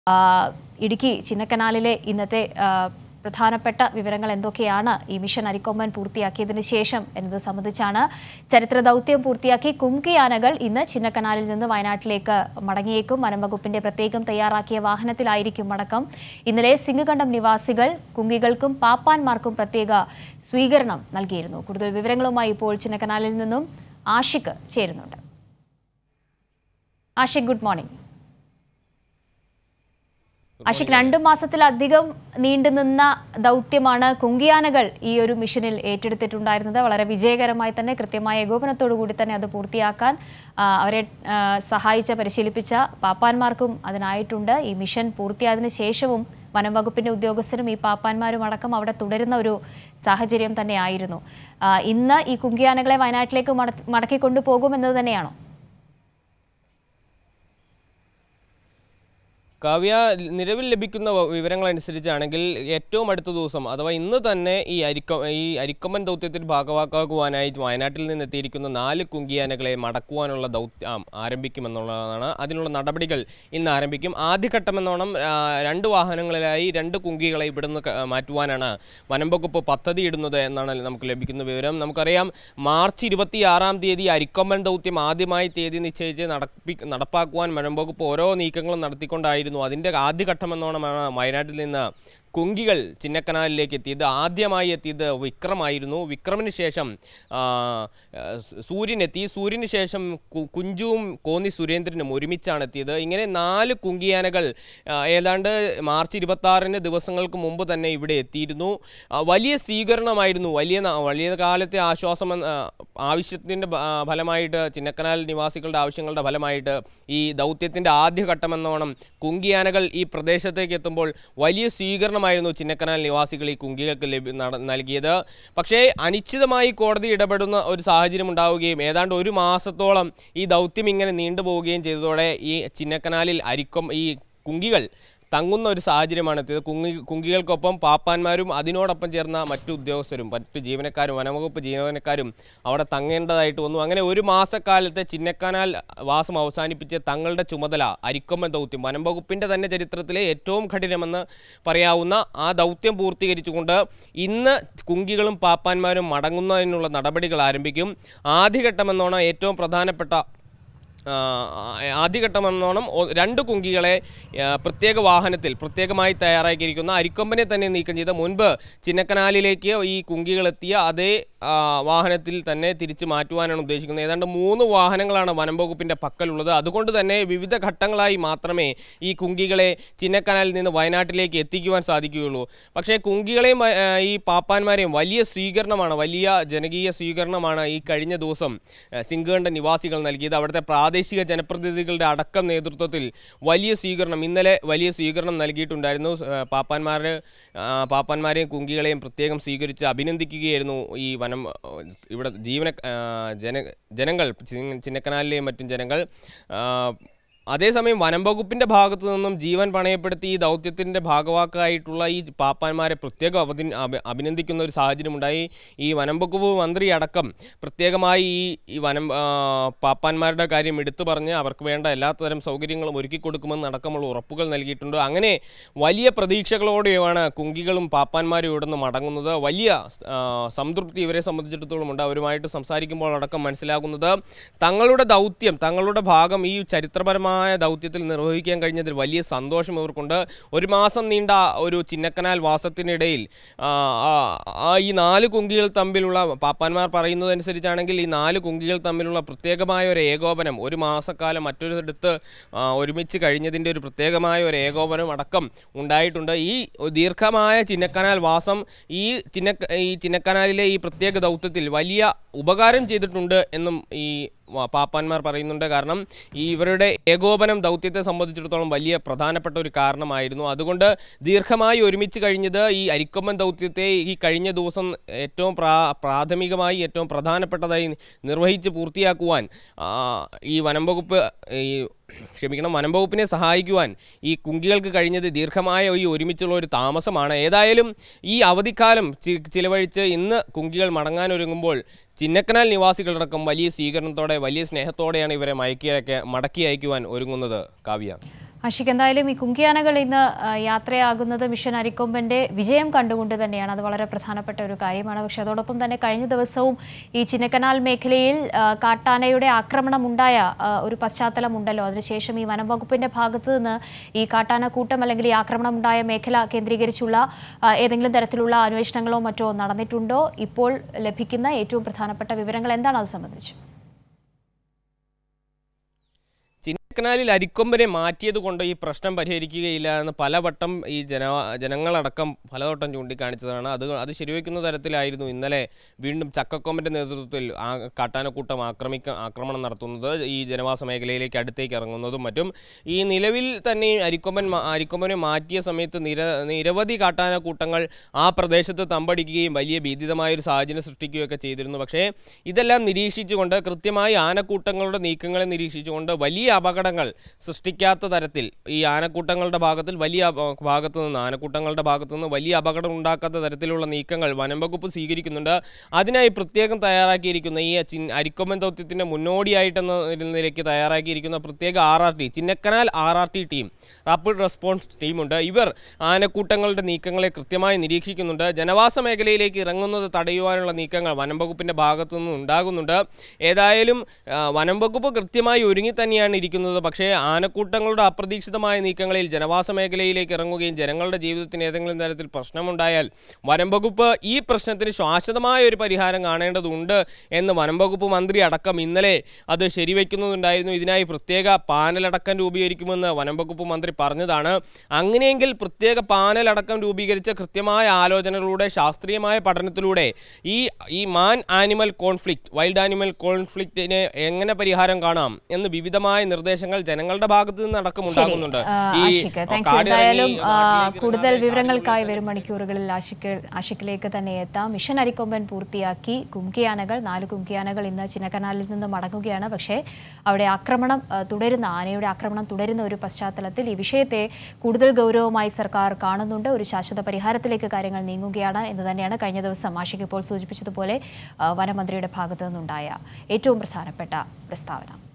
ആ, ഇടുക്കി ചിന്നക്കനാലിലെ ഇന്നത്തെ ആ, പ്രധാനപ്പെട്ട വിവരങ്ങൾ എന്തൊക്കെയാണ് ഈ മിഷൻ അരിക്കൊമ്പൻ പൂർത്തിയാക്കിയതിന് ശേഷം എന്നത് സംബന്ധിച്ചാണ് ചരിത്ര ദൗത്യം പൂർത്തിയാക്കി കുങ്കിയാനകൾ ഇന്ന് ചിന്നക്കനാലിൽ നിന്ന് വയനാട്ടിലേക്ക് മടങ്ങിയേക്കും വനംവകുപ്പിന്റെ പ്രത്യേകം തയ്യാറാക്കിയ വാഹനത്തിലായിരിക്കും മടക്കം ഇന്നലെ സിംഗകണ്ഠം നിവാസികൾ കുങ്കികൾക്കും പാപ്പാന്മാർക്കും പ്രത്യേക സ്വീകരണം നൽകിയിരുന്നു കൂടുതൽ വിവരങ്ങളുമായി ഇപ്പോൾ ചിന്നക്കനാലിൽ നിന്നും ആഷിഖ് ചേരുന്നുണ്ട് ആഷിഖ് ഗുഡ് മോർണിംഗ് ആഷിഖ് രണ്ടു മാസത്തിലധികം നീണ്ടുനിന്ന ദൗത്യമാണ് കുങ്കിയാനകൾ ഈ ഒരു മിഷനിൽ ഏറ്റെടുത്തിട്ടുണ്ടായിരുന്നത് വളരെ വിജയകരമായി തന്നെ കൃത്യമായ ഏകോപനത്തോടു കൂടി തന്നെ അത് പൂർത്തിയാക്കാൻ ആ, അവരെ ആ, സഹായിച്ച പരിശീലിപ്പിച്ച പാപ്പാന്മാർക്കും അതിനായിട്ടുണ്ട് ഈ മിഷൻ പൂർത്തിയായതിനു ശേഷവും വനം വകുപ്പിന്റെ ഉദ്യോഗസ്ഥരും ഈ പാപ്പാന്മാരും അടക്കം അവിടെ തുടരുന്ന ഒരു സാഹചര്യം തന്നെയായിരുന്നു ആ, ഇന്ന് ഈ കുങ്കിയാനകളെ വയനാട്ടിലേക്ക് മട- മടക്കിക്കൊണ്ടു പോകുമെന്നത് തന്നെയാണോ കാവ്യ നിലവിൽ ലഭിക്കുന്ന വ- വിവരങ്ങളനുസരിച്ചാണെങ്കിൽ ഏറ്റവും അടുത്ത ദിവസം അഥവാ ഇന്ന് തന്നെ ഈ അരിക്ക ഈ അരിക്കൊമ്പൻ ദൗത്യത്തിൽ ഭാഗവാക്കാകുവാനായി വയനാട്ടിൽ നിന്ന് എത്തിയിരിക്കുന്ന നാല് കുങ്കിയാനകളെ മടക്കുവാനുള്ള ദൗത്യം ആരംഭിക്കുമെന്നുള്ളതാണ് അതിനുള്ള നടപടികൾ ഇന്ന് ആരംഭിക്കും ആദ്യഘട്ടമെന്നോണം ആ, രണ്ട് വാഹനങ്ങളിലായി രണ്ട് കുങ്കികളെ ഇവിടുന്ന് ക- മാറ്റുവാനാണ് വനം വകുപ്പ് പദ്ധതി ഇടുന്നത് എന്നാണ് നമുക്ക് ലഭിക്കുന്ന വിവരം നമുക്കറിയാം മാർച്ച് ഇരുപത്തിയാറാം തീയതി അരിക്കൊമ്പൻ ദൗത്യം ആദ്യമായി തീയതി നിശ്ചയിച്ച് നടപ്പി നടപ്പാക്കുവാൻ വനം വകുപ്പ് ഓരോ നീക്കങ്ങളും നടത്തിക്കൊണ്ടായിരുന്നു അതിൻ്റെ ആദ്യഘട്ടമെന്നോണമാണ് വയനാട്ടിൽ നിന്ന് കുങ്കികൾ ചിന്നക്കനാലിലേക്ക് എത്തിയത് ആദ്യമായി എത്തിയത് വിക്രമായിരുന്നു വിക്രമിന് ശേഷം ആ, ആ, സൂര്യൻ എത്തി സൂര്യന് ശേഷം കു- കുഞ്ചുവും കോന്നി സുരേന്ദ്രനും ഒരുമിച്ചാണ് എത്തിയത് ഇങ്ങനെ നാല് കുങ്കിയാനകൾ ആ, ഏതാണ്ട് മാർച്ച് ഇരുപത്തി ദിവസങ്ങൾക്ക് മുമ്പ് തന്നെ ഇവിടെ എത്തിയിരുന്നു ആ, വലിയ സ്വീകരണമായിരുന്നു വലിയ ന- വലിയ കാലത്തെ ആശ്വാസം എന്ന, ആ, ആവശ്യത്തിൻ്റെ ഭ- ആ, ഫലമായിട്ട് ചിന്നക്കനാൽ നിവാസികളുടെ ആവശ്യങ്ങളുടെ ഫലമായിട്ട് ഈ ദൗത്യത്തിൻ്റെ ആദ്യഘട്ടമെന്നോണം കുങ്കിയാനകൾ ഈ പ്രദേശത്തേക്ക് എത്തുമ്പോൾ വലിയ സ്വീകരണമായിരുന്നു ചിന്നക്കനാൽ നിവാസികൾ ഈ കുങ്കികൾക്ക് ലഭ്യ നട നൽകിയത് പക്ഷേ അനിശ്ചിതമായി കോടതി ഇടപെടുന്ന ഒരു സാഹചര്യം ഉണ്ടാവുകയും ഏതാണ്ട് ഒരു മാസത്തോളം ഈ ദൗത്യം ഇങ്ങനെ നീണ്ടുപോവുകയും ചെയ്തതോടെ ഈ ചിന്നക്കനാലിൽ അരിക്കം ഈ കുങ്കികൾ തങ്ങുന്ന ഒരു സാഹചര്യമാണ് എത്തിയത് കുങ്ങി കുങ്കികൾക്കൊപ്പം പാപ്പാന്മാരും അതിനോടൊപ്പം ചേർന്ന മറ്റു ഉദ്യോഗസ്ഥരും മറ്റു ജീവനക്കാരും വനംവകുപ്പ് ജീവനക്കാരും അവിടെ തങ്ങേണ്ടതായിട്ട് വന്നു അങ്ങനെ ഒരു മാസക്കാലത്തെ ചിന്നക്കനാൽ വാസം അവസാനിപ്പിച്ച് തങ്ങളുടെ ചുമതല അരിക്കൊമ്പൻ ദൗത്യം വനംവകുപ്പിൻ്റെ തന്നെ ചരിത്രത്തിലെ ഏറ്റവും കഠിനമെന്ന് പറയാവുന്ന ആ ദൗത്യം പൂർത്തീകരിച്ചുകൊണ്ട് ഇന്ന് കുങ്കികളും പാപ്പാന്മാരും മടങ്ങുന്നതിനുള്ള നടപടികൾ ആരംഭിക്കും ആദ്യഘട്ടമെന്നോണം ഏറ്റവും പ്രധാനപ്പെട്ട ആ, ആദ്യഘട്ടമെന്നോണം ഒ- രണ്ട് കുങ്കികളെ ആ, പ്രത്യേക വാഹനത്തിൽ പ്രത്യേകമായി തയ്യാറാക്കിയിരിക്കുന്ന അരിക്കൊമ്പനെ തന്നെ നീക്കം ചെയ്ത് മുൻപ് ചിന്നക്കനാലിലേക്ക് ഈ കുങ്കികളെത്തിയ അതേ ആ, വാഹനത്തിൽ തന്നെ തിരിച്ചു മാറ്റുവാനാണ് ഉദ്ദേശിക്കുന്നത് ഏതാണ്ട് മൂന്ന് വാഹനങ്ങളാണ് വനം വകുപ്പിൻ്റെ പക്കലുള്ളത് അതുകൊണ്ട് തന്നെ വിവിധ ഘട്ടങ്ങളായി മാത്രമേ ഈ കുങ്കികളെ ചിന്നക്കനാലിൽ നിന്ന് വയനാട്ടിലേക്ക് എത്തിക്കുവാൻ സാധിക്കുകയുള്ളൂ പക്ഷേ കുങ്കികളെയും വ- ആ, ഈ പാപ്പാന്മാരെയും വലിയ സ്വീകരണമാണ് വലിയ ജനകീയ സ്വീകരണമാണ് ഈ കഴിഞ്ഞ ദിവസം സിംഗണ്ട നിവാസികൾ നൽകിയത് അവിടുത്തെ പ്രാദേശിക ജനപ്രതിനിധികളുടെ അടക്കം നേതൃത്വത്തിൽ വലിയ സ്വീകരണം ഇന്നലെ വലിയ സ്വീകരണം നൽകിയിട്ടുണ്ടായിരുന്നു ആ, പാപ്പാന്മാര് ആ, പാപ്പാന്മാരെയും കുങ്കികളെയും പ്രത്യേകം സ്വീകരിച്ച് അഭിനന്ദിക്കുകയായിരുന്നു ഈ വനം ആ, ഇവിടെ ജീവന ആ, ജന ജനങ്ങൾ ചിന്ന- ചിന്നക്കനാലിലെയും മറ്റും ജനങ്ങൾ ആ, അതേസമയം വനം വകുപ്പിൻ്റെ ഭാഗത്തു നിന്നും ജീവൻ പണയപ്പെടുത്തി ഈ ദൗത്യത്തിൻ്റെ ഭാഗവാക്കായിട്ടുള്ള ഈ പാപ്പാന്മാരെ പ്രത്യേകം അഭിന അഭി- അഭിനന്ദിക്കുന്ന ഒരു സാഹചര്യമുണ്ടായി ഈ വനം വകുപ്പ് മന്ത്രി അടക്കം പ്രത്യേകമായി ഈ ഈ വനം ആ, പാപ്പാന്മാരുടെ കാര്യം എടുത്തു പറഞ്ഞ് അവർക്ക് വേണ്ട എല്ലാത്തരം സൗകര്യങ്ങളും ഒരുക്കി കൊടുക്കുമെന്ന് അടക്കമുള്ള ഉറപ്പുകൾ നൽകിയിട്ടുണ്ട് അങ്ങനെ വലിയ പ്രതീക്ഷകളോടെയാണ് കുങ്കികളും പാപ്പാന്മാരും ഇവിടെ നിന്ന് മടങ്ങുന്നത് വലിയ ആ, സംതൃപ്തി ഇവരെ സംബന്ധിച്ചിടത്തോളം ഉണ്ട് അവരുമായിട്ട് സംസാരിക്കുമ്പോൾ അടക്കം മനസ്സിലാകുന്നത് തങ്ങളുടെ ദൗത്യം തങ്ങളുടെ ഭാഗം ഈ ചരിത്രപരമായ ദൗത്യത്തിൽ നിർവഹിക്കാൻ കഴിഞ്ഞതിൽ വലിയ സന്തോഷം ഇവർക്കുണ്ട് ഒരു മാസം നീണ്ട ഒരു ചിന്നക്കനാൽ വാസത്തിനിടയിൽ ആ, ആ- ആ ഈ നാല് കുങ്കികൾ തമ്മിലുള്ള പാപ്പാന്മാർ പറയുന്നതനുസരിച്ചാണെങ്കിൽ ഈ നാല് കുങ്കികൾ തമ്മിലുള്ള പ്രത്യേകമായ ഒരു ഏകോപനം ഒരു മാസക്കാലം മറ്റൊരിടത്ത് ആ, ഒരുമിച്ച് കഴിഞ്ഞതിൻ്റെ ഒരു പ്രത്യേകമായ ഒരു ഏകോപനം അടക്കം ഉണ്ടായിട്ടുണ്ട് ഈ ദീർഘമായ ചിന്നക്കനാൽ വാസം ഈ ചിന്ന ഈ ചിന്നക്കനാലിലെ ഈ പ്രത്യേക ദൗത്യത്തിൽ വലിയ ഉപകാരം ചെയ്തിട്ടുണ്ട് എന്നും ഈ വ- പാപ്പാന്മാർ പറയുന്നുണ്ട് കാരണം ഈ ഇവരുടെ ഏകോപനം ദൗത്യത്തെ സംബന്ധിച്ചിടത്തോളം വലിയ പ്രധാനപ്പെട്ട ഒരു കാരണമായിരുന്നു അതുകൊണ്ട് ദീർഘമായി ഒരുമിച്ച് കഴിഞ്ഞത് ഈ അരിക്കൊമ്പൻ ദൗത്യത്തെ ഈ കഴിഞ്ഞ ദിവസം ഏറ്റവും പ്രാ പ്രാഥമികമായി ഏറ്റവും പ്രധാനപ്പെട്ടതായി നിർവഹിച്ച് പൂർത്തിയാക്കുവാൻ ആ, ഈ വനം വകുപ്പ് ഈ ക്ഷമിക്കണം വനം വകുപ്പിനെ സഹായിക്കുവാൻ ഈ കുങ്കികൾക്ക് കഴിഞ്ഞത് ദീർഘമായ ഈ ഒരുമിച്ചുള്ള ഒരു താമസമാണ് ഏതായാലും ഈ അവധിക്കാലം ചി- ചിലവഴിച്ച് ഇന്ന് കുങ്കികൾ മടങ്ങാനൊരുങ്ങുമ്പോൾ ചിന്നക്കനാൽ നിവാസികളടക്കം വലിയ സ്വീകരണത്തോടെ വലിയ സ്നേഹത്തോടെയാണ് ഇവരെ മയക്കി അയക്ക- മടക്കി അയക്കുവാൻ ഒരുങ്ങുന്നത് കാവ്യ ആഷിഖ് എന്തായാലും ഈ കുങ്കിയാനകൾ ഇന്ന് ആ, യാത്രയാകുന്നത് മിഷൻ അരിക്കൊമ്പന്റെ വിജയം കണ്ടുകൊണ്ട് തന്നെയാണ് അത് വളരെ പ്രധാനപ്പെട്ട ഒരു കാര്യമാണ് പക്ഷെ അതോടൊപ്പം തന്നെ കഴിഞ്ഞ ദിവസവും ഈ ചിന്നക്കനാൽ മേഖലയിൽ ആ, കാട്ടാനയുടെ ആക്രമണം ഉണ്ടായ ആ, ഒരു പശ്ചാത്തലമുണ്ടല്ലോ അതിനുശേഷം ഈ വനം വകുപ്പിന്റെ ഭാഗത്ത് നിന്ന് ഈ കാട്ടാന കൂട്ടം അല്ലെങ്കിൽ ഈ ആക്രമണം ഉണ്ടായ മേഖല കേന്ദ്രീകരിച്ചുള്ള ആ, ഏതെങ്കിലും തരത്തിലുള്ള അന്വേഷണങ്ങളോ മറ്റോ നടന്നിട്ടുണ്ടോ ഇപ്പോൾ ലഭിക്കുന്ന ഏറ്റവും പ്രധാനപ്പെട്ട വിവരങ്ങൾ എന്താണ് അത് സംബന്ധിച്ച് ചിന്നക്കനാലിൽ അരിക്കൊമ്പനെ മാറ്റിയത് കൊണ്ട് ഈ പ്രശ്നം പരിഹരിക്കുകയില്ല എന്ന് പലവട്ടം ഈ ജന ജനങ്ങളടക്കം പലവട്ടം ചൂണ്ടിക്കാണിച്ചതാണ് അത് അത് ശരിവെക്കുന്ന തരത്തിലായിരുന്നു ഇന്നലെ വീണ്ടും ചക്കക്കൊമ്പൻ്റെ നേതൃത്വത്തിൽ ആ കാട്ടാനക്കൂട്ടം ആക്രമിക്ക ആക്രമണം നടത്തുന്നത് ഈ ജനവാസ മേഖലയിലേക്ക് അടുത്തേക്ക് ഇറങ്ങുന്നതും മറ്റും ഈ നിലവിൽ തന്നെ ഈ അരിക്കൊമ്പൻ മാ- അരിക്കൊമ്പനെ മാറ്റിയ സമയത്ത് നിര നിരവധി കാട്ടാനക്കൂട്ടങ്ങൾ ആ പ്രദേശത്ത് തമ്പടിക്കുകയും വലിയ ഭീതിതമായൊരു സാഹചര്യം സൃഷ്ടിക്കുകയൊക്കെ ചെയ്തിരുന്നു പക്ഷേ ഇതെല്ലാം നിരീക്ഷിച്ചുകൊണ്ട് കൃത്യമായി ആനക്കൂട്ടങ്ങളുടെ നീക്കങ്ങളെ നിരീക്ഷിച്ചുകൊണ്ട് വലിയ അപകടങ്ങൾ സൃഷ്ടിക്കാത്ത തരത്തിൽ ഈ ആനക്കൂട്ടങ്ങളുടെ ഭാഗത്തിൽ വലിയ അപ- ഭാഗത്തു നിന്ന് ആനക്കൂട്ടങ്ങളുടെ ഭാഗത്തു നിന്ന് വലിയ അപകടം ഉണ്ടാക്കാത്ത തരത്തിലുള്ള നീക്കങ്ങൾ വനം വകുപ്പ് സ്വീകരിക്കുന്നുണ്ട് അതിനായി പ്രത്യേകം തയ്യാറാക്കിയിരിക്കുന്ന ഈ ചിൻ അരിക്കൊമ്പൻ ദൗത്യത്തിൻ്റെ മുന്നോടിയായിട്ടെന്ന നിലയ്ക്ക് തയ്യാറാക്കിയിരിക്കുന്ന പ്രത്യേക R R T Chinnakanal R R T team rapid response ടീമുണ്ട് ഇവർ ആനക്കൂട്ടങ്ങളുടെ നീക്കങ്ങളെ കൃത്യമായി നിരീക്ഷിക്കുന്നുണ്ട് ജനവാസ മേഖലയിലേക്ക് ഇറങ്ങുന്നത് തടയുവാനുള്ള നീക്കങ്ങൾ വനം വകുപ്പിൻ്റെ ഭാഗത്തു നിന്ന് ഉണ്ടാകുന്നുണ്ട് ഏതായാലും ആ, വനം വകുപ്പ് കൃത്യമായി ഒരുങ്ങി തന്നെയാണ് ഇരിക്കുന്നത് പക്ഷേ ആനക്കൂട്ടങ്ങളുടെ അപ്രതീക്ഷിതമായ നീക്കങ്ങളിൽ ജനവാസ മേഖലയിലേക്ക് ഇറങ്ങുകയും ജനങ്ങളുടെ ജീവിതത്തിന് ഏതെങ്കിലും തരത്തിൽ പ്രശ്നമുണ്ടായാൽ വനം വകുപ്പ് ഈ പ്രശ്നത്തിന് ശാശ്വതമായ ഒരു പരിഹാരം കാണേണ്ടതുണ്ട് എന്ന് വനം വകുപ്പ് മന്ത്രി അടക്കം ഇന്നലെ അത് ശരിവെക്കുന്നുണ്ടായിരുന്നു ഇതിനായി പ്രത്യേക പാനലടക്കം രൂപീകരിക്കുമെന്ന് വനം വകുപ്പ് മന്ത്രി പറഞ്ഞതാണ് അങ്ങനെയെങ്കിൽ പ്രത്യേക പാനലടക്കം രൂപീകരിച്ച കൃത്യമായ ആലോചനകളിലൂടെ ശാസ്ത്രീയമായ പഠനത്തിലൂടെ ഈ ഈ man animal conflict wild animal കോൺഫ്ലിക്റ്റിന് എങ്ങനെ പരിഹാരം കാണാം എന്ന് വിവിധമായ നിർദ്ദേശങ്ങൾ ജനങ്ങളുടെ ഭാഗത്തു നിന്ന് അടക്കം ഉണ്ടാകുന്നുണ്ട് ആ, ഈ ആഷിഖ് താങ്ക് യു കാടിറങ്ങി എന്തായാലും ആ, നാട്ടിലേക്ക് കൂടുതൽ ഇറങ്ങാതെ വിവരങ്ങൾക്കായി വരും മണിക്കൂറുകളിൽ ആഷിക്ക് ആഷിക്കിലേക്ക് തന്നെ എത്താം മിഷൻ അരിക്കൊമ്പൻ പൂർത്തിയാക്കി കുംകിയാനകൾ നാല് കുംകിയാനകൾ ഇന്ന് ചിന്നക്കനാലിൽ നിന്ന് മടങ്ങുകയാണ് പക്ഷേ അവിടെ ആക്രമണം ആ, തുടരുന്ന ആനയുടെ ആക്രമണം തുടരുന്ന ഒരു പശ്ചാത്തലത്തിൽ ഈ വിഷയത്തെ കൂടുതൽ ഗൗരവമായി സർക്കാർ കാണുന്നുണ്ട് ഒരു ശാശ്വത പരിഹാരത്തിലേക്ക് കാര്യങ്ങൾ നീങ്ങുകയാണ് എന്ന് തന്നെയാണ് കഴിഞ്ഞ ദിവസം ആഷിക്ക് ഇപ്പോൾ സൂചിപ്പിച്ചതുപോലെ ആ, വനമന്ത്രിയുടെ ഭാഗത്തു നിന്നുണ്ടായ ഏറ്റവും പ്രധാനപ്പെട്ട പ്രസ്താവന